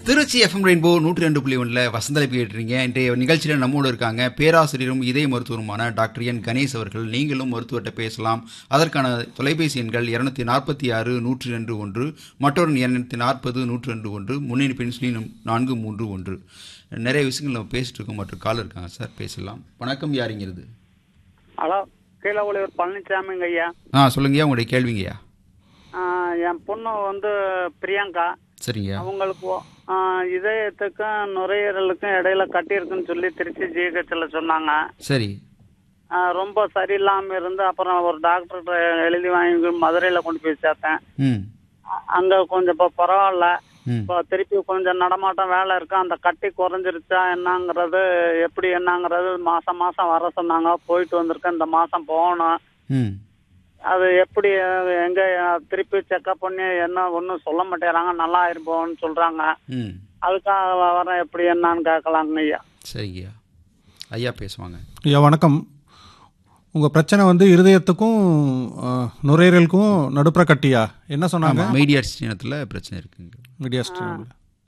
Trichy FM rainbow நூற்றி ரெண்டு புள்ளி ஒன்றில் வசந்தலை கேட்டுறீங்க இன்றைய நிகழ்ச்சியில் நம்மோடு இருக்காங்க பேராசிரியரும் இதய மருத்துவருமான டாக்டர் என் கணேஷ் அவர்கள் நீங்களும் மருத்துவர்கிட்ட பேசலாம் அதற்கான தொலைபேசி எண்கள் இருநூத்தி நாற்பத்தி ஆறு நூற்றி ரெண்டு ஒன்று மற்றொரு இருநூத்தி நாற்பது நூற்றி ரெண்டு ஒன்று முன்னணி பென்சிலின் நான்கு மூன்று ஒன்று நிறைய விஷயங்கள் நம்ம பேசிட்டு இருக்கோம் மற்றும் கால் இருக்காங்க சார் பேசலாம் வணக்கம் யாருங்கிறது ஹலோ கீழே ஒளிவர் பழனிசாமிங்க ஐயா ஆ சொல்லுங்கய்யா உங்களுடைய கேள்விங்கய்யா ஆ, என் பொண்ணு வந்து பிரியங்கா சரிங்கய்யா அவங்களுக்கு ஆ, இதயத்துக்கும் நுரையீரலுக்கும் இடையில கட்டியிருக்குன்னு சொல்லி திருச்சி ஜிஹெச்சில் சொன்னாங்க சரி ஆ, ரொம்ப சரியில்லாமல் இருந்து அப்புறம் ஒரு டாக்டர்கிட்ட எழுதி வாங்கி மதுரையில் கொண்டு போய் சேர்த்தேன் ம் அ- அங்க கொஞ்சம் இப்போ பரவாயில்ல ம் இப்போ திருப்பி கொஞ்சம் நடமாட்டம் வேலை இருக்கு அந்த கட்டி குறைஞ்சிருச்சா என்னங்கிறது எப்படி என்னங்கிறது மாசம் மாசம் வர சொன்னாங்க போயிட்டு வந்திருக்கேன் இந்த மாசம் போகணும் ம் அது எப்படி அஹ், எங்க அஹ், திருப்பி செக்அப் பண்ணி என்ன ஒன்றும் சொல்ல மாட்டேறாங்க நல்லா இருப்போம்னு சொல்றாங்க ம் அதுக்காக வர எப்படி என்னன்னு கேட்கலாங்க ஐயா சரிங்கய்யா ஐயா பேசுவாங்க ஐயா வணக்கம் உங்கள் பிரச்சனை வந்து இருதயத்துக்கும் அஹ், நுரையீரலுக்கும் நடுப்புற கட்டியா என்ன சொன்னாங்க மீடியாட்ஸ் இனத்தில் பிரச்சனை இருக்குங்க மீடியாஸ்ட்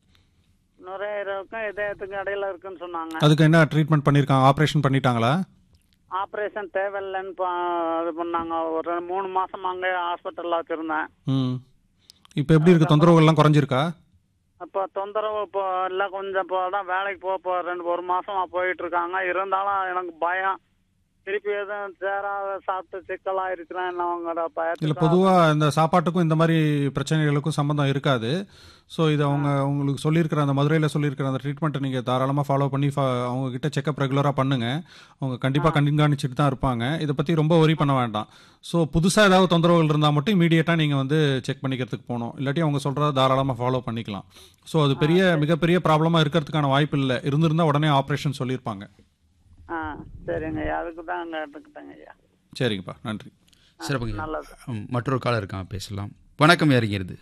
நுரையீரலுக்கும் இதயத்துக்கும் இடையில இருக்குன்னு சொன்னாங்க அதுக்கு என்ன ட்ரீட்மெண்ட் பண்ணியிருக்காங்க ஆப்ரேஷன் பண்ணிட்டாங்களா ஆப்ரேஷன் தேவையில்லைன்னு பா- இது பண்ணாங்க ஒரு மூணு மாசம் அங்கே ஹாஸ்பிட்டல்ல வச்சிருந்தேன் ம் இப்போ எப்படி இருக்குது தொந்தரவுகள்லாம் குறைஞ்சிருக்கா இப்போ தொந்தரவு இப்போ இல்லை கொஞ்சம் இப்போ தான் வேலைக்கு போக இப்போ ரெண்டு ஒரு மாசமா போயிட்டு இருக்காங்க இருந்தாலும் எனக்கு பயம் திருப்பி எதுவும் சேராத சாப்பிட்டு சிக்கலாயிருச்சுன்னா என்ன அவங்களோட இல்லை பயத்தில் பொதுவாக இந்த சாப்பாட்டுக்கும் இந்த மாதிரி பிரச்சனைகளுக்கும் சம்மந்தம் இருக்காது ஸோ இது அவங்க உங்களுக்கு சொல்லியிருக்கிற அந்த மதுரையில் சொல்லியிருக்கிற அந்த ட்ரீட்மெண்ட்டை நீங்கள் தாராளமாக ஃபாலோ பண்ணி ஃபா அவங்க கிட்ட செக்கப் ரெகுலராக பண்ணுங்கள் அவங்க கண்டிப்பாக கண்காணிச்சுட்டு தான் இருப்பாங்க இதை பற்றி ரொம்ப ஒரி பண்ண வேண்டாம் ஸோ புதுசாக ஏதாவது தொந்தரவுகள் இருந்தால் மட்டும் இமீடியட்டாக நீங்கள் வந்து செக் பண்ணிக்கிறதுக்கு போகணும் இல்லாட்டி அவங்க சொல்கிறத தாராளமாக ஃபாலோ பண்ணிக்கலாம் ஸோ அது பெரிய மிகப்பெரிய ப்ராப்ளமாக இருக்கிறதுக்கான வாய்ப்பு இல்லை இருந்திருந்தால் உடனே ஆப்ரேஷன் சொல்லியிருப்பாங்க ஆ சரிங்க ஐயா அதுக்கு தான் கேட்டுக்கிட்டேங்க ஐயா சரிங்கப்பா நன்றி சிறப்புங்க நல்லது ம், மற்றொரு காலர் இருக்கான் பேசலாம் வணக்கம் யாருங்கிறது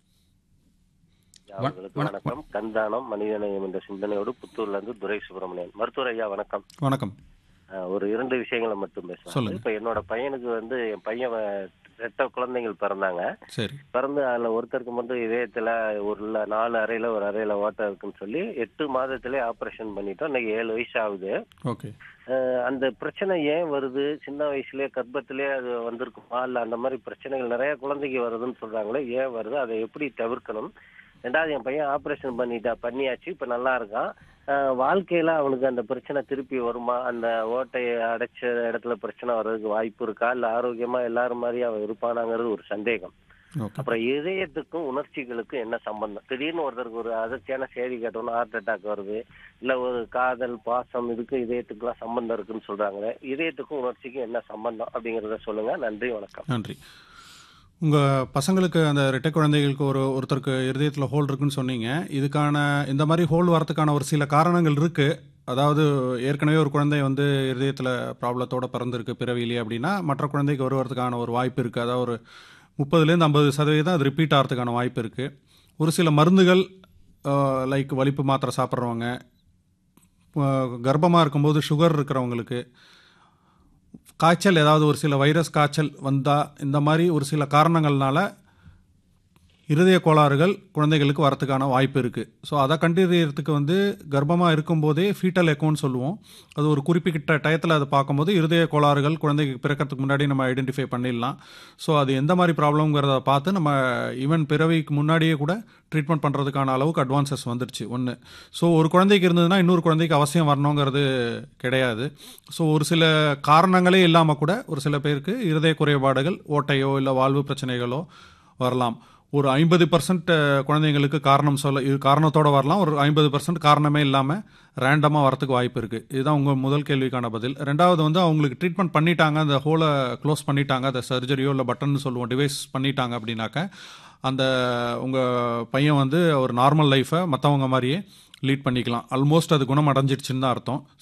அவர்களுக்கு வணக்கம் கண்தானம் மனிதநேயம் என்ற சிந்தனையோடு புத்தூர்ல இருந்து துரை சுப்பிரமணியன் மருத்துவர் ஐயா வணக்கம் வணக்கம் அஹ், ஒரு இரண்டு விஷயங்களை மட்டும் பேசலாம் சொல்லுங்க. இப்ப என்னோட பையனுக்கு வந்து என் பையன் வ- ரெட்ட குழந்தைகள் பிறந்தாங்க சரி பிறந்து அதுல ஒருத்தருக்கு மட்டும் இதயத்துல ஒரு இல்ல நாலு அறையில ஒரு அறையில ஓட்டம் இருக்குன்னு சொல்லி எட்டு மாதத்திலே ஆபரேஷன் பண்ணிட்டோம் இன்னைக்கு ஏழு வயசு ஆகுது ஓகே அஹ், அந்த பிரச்சனை ஏன் வருது சின்ன வயசுலயே கர்ப்பத்திலே அது வந்திருக்குமா இல்ல அந்த மாதிரி பிரச்சனைகள் நிறைய குழந்தைக்கு வருதுன்னு சொல்றாங்களே ஏன் வருது அதை எப்படி தவிர்க்கணும் ரெண்டாவது என் பையன் ஆபரேஷன் பண்ணிட்டா பண்ணியாச்சு இப்ப நல்லா இருக்கான் அஹ், வாழ்க்கையில அவனுக்கு அந்த பிரச்சனை திருப்பி வருமா அந்த ஓட்டையை அடைச்ச இடத்துல பிரச்சனை வர்றதுக்கு வாய்ப்பு இருக்கா இல்ல ஆரோக்கியமா எல்லாரும் மாதிரி அவன் இருப்பானாங்கிறது ஒரு சந்தேகம் ஓகே அப்புறம் இதயத்துக்கும் உணர்ச்சிகளுக்கும் என்ன சம்பந்தம் திடீர்னு ஒருத்தருக்கு ஒரு அதிர்ச்சியான செய்தி கேட்டோம்னா ஹார்ட் அட்டாக் வருது இல்ல ஒரு காதல் பாசம் இதுக்கு இதயத்துக்குலாம் சம்பந்தம் இருக்குன்னு சொல்றாங்களே இதயத்துக்கும் உணர்ச்சிக்கும் என்ன சம்பந்தம் அப்படிங்கறத சொல்லுங்க நன்றி வணக்கம் நன்றி உங்கள் பசங்களுக்கு அந்த ரெட்டை குழந்தைகளுக்கு ஒரு ஒருத்தருக்கு இருதயத்தில் ஹோல் இருக்குன்னு சொன்னீங்க இதுக்கான இந்த மாதிரி ஹோல் வரதுக்கான ஒரு சில காரணங்கள் இருக்குது அதாவது ஏற்கனவே ஒரு குழந்தை வந்து இருதயத்தில் ப்ராப்ளத்தோட பிறந்திருக்கு பிறவியிலே அப்படின்னா மற்ற குழந்தைக்கு வருவதற்கான ஒரு வாய்ப்பு இருக்குது அதாவது ஒரு முப்பதுலேருந்து ஐம்பது சதவீதம் அது ரிப்பீட் ஆகிறதுக்கான வாய்ப்பு இருக்குது ஒரு சில மருந்துகள் லைக் வலிப்பு மாத்திரை சாப்பிட்றவங்க கர்ப்பமாக இருக்கும்போது சுகர் இருக்கிறவங்களுக்கு காய்ச்சல் ஏதாவது ஒரு சில வைரஸ் காய்ச்சல் வந்தால் இந்த மாதிரி ஒரு சில காரணங்கள்னால இருதய கோளாறுகள் குழந்தைகளுக்கு வரத்துக்கான வாய்ப்பு இருக்குது ஸோ அதை கண்டறியறதுக்கு வந்து கர்ப்பமாக இருக்கும்போதே ஃபீட்டல் எக்கோன்னு சொல்லுவோம் அது ஒரு குறிப்பிட்ட டயத்தில் அதை பார்க்கும்போது இருதய கோளாறுகள் குழந்தைக்கு பிறக்கிறதுக்கு முன்னாடி நம்ம ஐடென்டிஃபை பண்ணிடலாம் ஸோ அது எந்த மாதிரி ப்ராப்ளம்ங்கிறத பார்த்து நம்ம ஈவன் பிறவிக்கு முன்னாடியே கூட ட்ரீட்மெண்ட் பண்ணுறதுக்கான அளவுக்கு அட்வான்சஸ் வந்துருச்சு ஒன்று ஸோ ஒரு குழந்தைக்கு இருந்ததுன்னா இன்னொரு குழந்தைக்கு அவசியம் வரணுங்கிறது கிடையாது ஸோ ஒரு சில காரணங்களே இல்லாமல் கூட ஒரு சில பேருக்கு இருதய குறைபாடுகள் ஓட்டையோ இல்லை வாழ்வு பிரச்சனைகளோ வரலாம் ஒரு ஐம்பது பர்சன்ட் குழந்தைங்களுக்கு காரணம் சொல்ல இது காரணத்தோட வரலாம் ஒரு ஐம்பது பர்சன்ட் காரணமே இல்லாமல் ரேண்டமாக வரத்துக்கு வாய்ப்பு இருக்குது இதுதான் உங்கள் முதல் கேள்விக்கான பதில் ரெண்டாவது வந்து அவங்களுக்கு ட்ரீட்மெண்ட் பண்ணிட்டாங்க அந்த ஹோலை க்ளோஸ் பண்ணிட்டாங்க அந்த சர்ஜரியோ இல்லை பட்டன் சொல்லுவோம் டிவைஸ் பண்ணிட்டாங்க அப்படின்னாக்க அந்த உங்கள் பையன் வந்து ஒரு நார்மல் லைஃப்பை மற்றவங்க மாதிரியே லீட் பண்ணிக்கலாம் ஆல்மோஸ்ட் அது குணம் அடைஞ்சிடுச்சுன்னு தான் அர்த்தம்